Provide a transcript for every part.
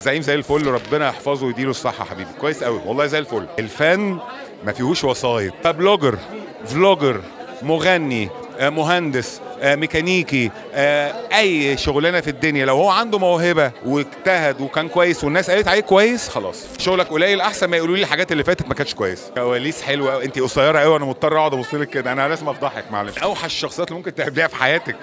زعيم زي الفل ربنا يحفظه ويديله الصحه حبيبي كويس قوي والله زي الفل الفن ما فيهوش وسايط بلوجر فلوجر مغني آه، مهندس آه، ميكانيكي آه، اي شغلانه في الدنيا لو هو عنده موهبه واجتهد وكان كويس والناس قالت عليه كويس خلاص شغلك قليل احسن ما يقولوا لي الحاجات اللي فاتت ما كانتش كويس كواليس حلوه قوي انت قصيره قوي انا مضطر اقعد ابص لك كده انا لازم افضحك معلش اوحش الشخصيات اللي ممكن تقابليها في حياتك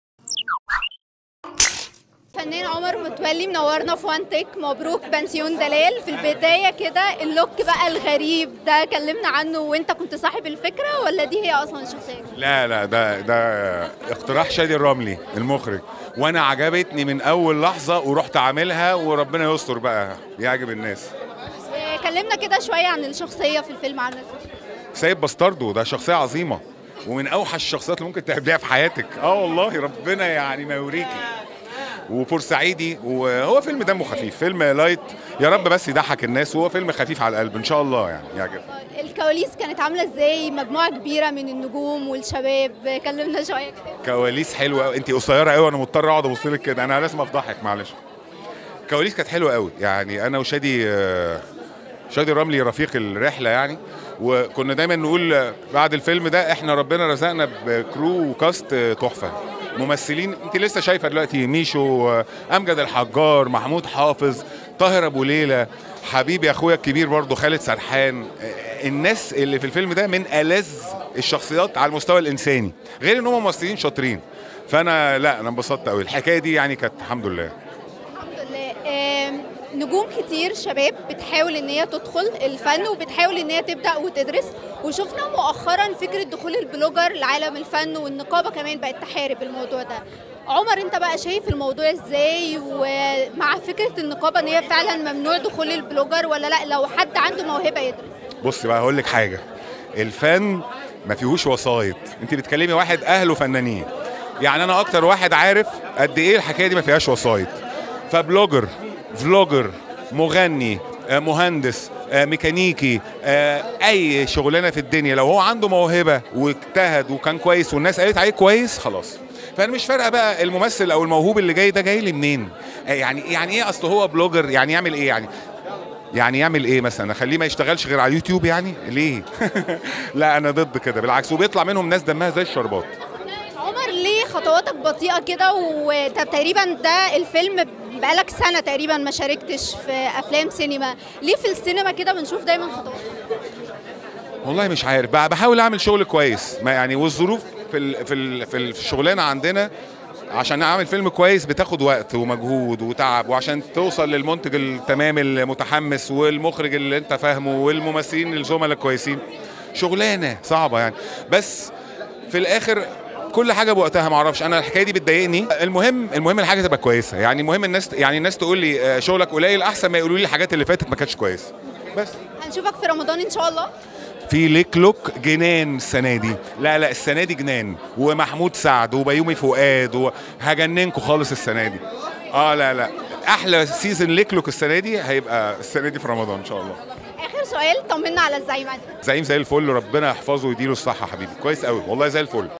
فنان عمر متولي منورنا في وان تيك مبروك بنسيون دلال في البدايه كده اللوك بقى الغريب ده كلمنا عنه وانت كنت صاحب الفكره ولا دي هي اصلا الشخصيه لا لا ده ده اقتراح شادي الرملي المخرج وانا عجبتني من اول لحظه ورحت عاملها وربنا يستر بقى يعجب الناس آه، كلمنا كده شويه عن الشخصيه في الفيلم عامله ازاي سيد باستاردو ده شخصيه عظيمه ومن اوحش الشخصيات اللي ممكن تقابليها في حياتك اه والله ربنا يعني ما يوريكي وبورسعيدي وهو فيلم دمه خفيف فيلم لايت يا رب بس يضحك الناس وهو فيلم خفيف على القلب ان شاء الله يعني يعجب الكواليس كانت عامله ازاي مجموعه كبيره من النجوم والشباب آه، كلمنا شويه كده كواليس حلوه قوي انت قصيره قوي انا مضطر اقعد ابص لك كده انا لازم افضحك معلش كواليس كانت حلوه قوي يعني انا وشادي آه، شادي الرملي رفيق الرحله يعني وكنا دايما نقول آه، بعد الفيلم ده احنا ربنا رزقنا بكرو وكاست آه، تحفه ممثلين انت لسه شايفه دلوقتي ميشو آه، امجد الحجار محمود حافظ طاهر ابو ليلى حبيبي اخويا الكبير برضه خالد سرحان آه، الناس اللي في الفيلم ده من ألذ الشخصيات على المستوى الانساني غير ان هم ممثلين شاطرين فانا لا انا انبسطت قوي الحكايه دي يعني كانت الحمد لله الحمد لله آم، نجوم كتير شباب بتحاول ان هي تدخل الفن وبتحاول ان هي تبدا وتدرس وشفنا مؤخرا فكره دخول البلوجر لعالم الفن والنقابه كمان بقت تحارب الموضوع ده عمر انت بقى شايف الموضوع ازاي ومع فكره النقابه ان هي فعلا ممنوع دخول البلوجر ولا لا لو حد عنده موهبه يدرس بص بقى هقول لك حاجه الفن ما فيهوش وسايط انت بتكلمي واحد اهله فنانين يعني انا اكتر واحد عارف قد ايه الحكايه دي ما فيهاش وسايط فبلوجر فلوجر مغني آه، مهندس آه، ميكانيكي آه، اي شغلانه في الدنيا لو هو عنده موهبه واجتهد وكان كويس والناس قالت عليه كويس خلاص فانا مش فارقه بقى الممثل او الموهوب اللي جاي ده جاي لي منين آه، يعني يعني ايه اصل هو بلوجر يعني يعمل ايه يعني يعني يعمل ايه مثلا اخليه ما يشتغلش غير على اليوتيوب يعني ليه لا انا ضد كده بالعكس وبيطلع منهم ناس دمها زي الشربات عمر ليه خطواتك بطيئه كده وطب تقريبا ده الفيلم بقالك سنه تقريبا ما شاركتش في افلام سينما ليه في السينما كده بنشوف دايما خطوات والله مش عارف بقى بحاول اعمل شغل كويس ما يعني والظروف في ال في ال في الشغلانه عندنا عشان اعمل فيلم كويس بتاخد وقت ومجهود وتعب وعشان توصل للمنتج التمام المتحمس والمخرج اللي انت فاهمه والممثلين الزملاء الكويسين شغلانه صعبه يعني بس في الاخر كل حاجه بوقتها ما اعرفش انا الحكايه دي بتضايقني المهم المهم الحاجه تبقى كويسه يعني المهم الناس يعني الناس تقول لي آه، شغلك قليل احسن ما يقولوا لي الحاجات اللي فاتت ما كانتش كويس بس هنشوفك في رمضان ان شاء الله في ليك لوك جنان السنه دي لا لا السنه دي جنان ومحمود سعد وبيومي فؤاد وهجننكم خالص السنه دي اه لا لا احلى سيزون ليك لوك السنه دي هيبقى السنه دي في رمضان ان شاء الله اخر سؤال طمنا على الزعيم عادل زعيم زي الفل ربنا يحفظه ويديله الصحه حبيبي كويس قوي والله زي الفل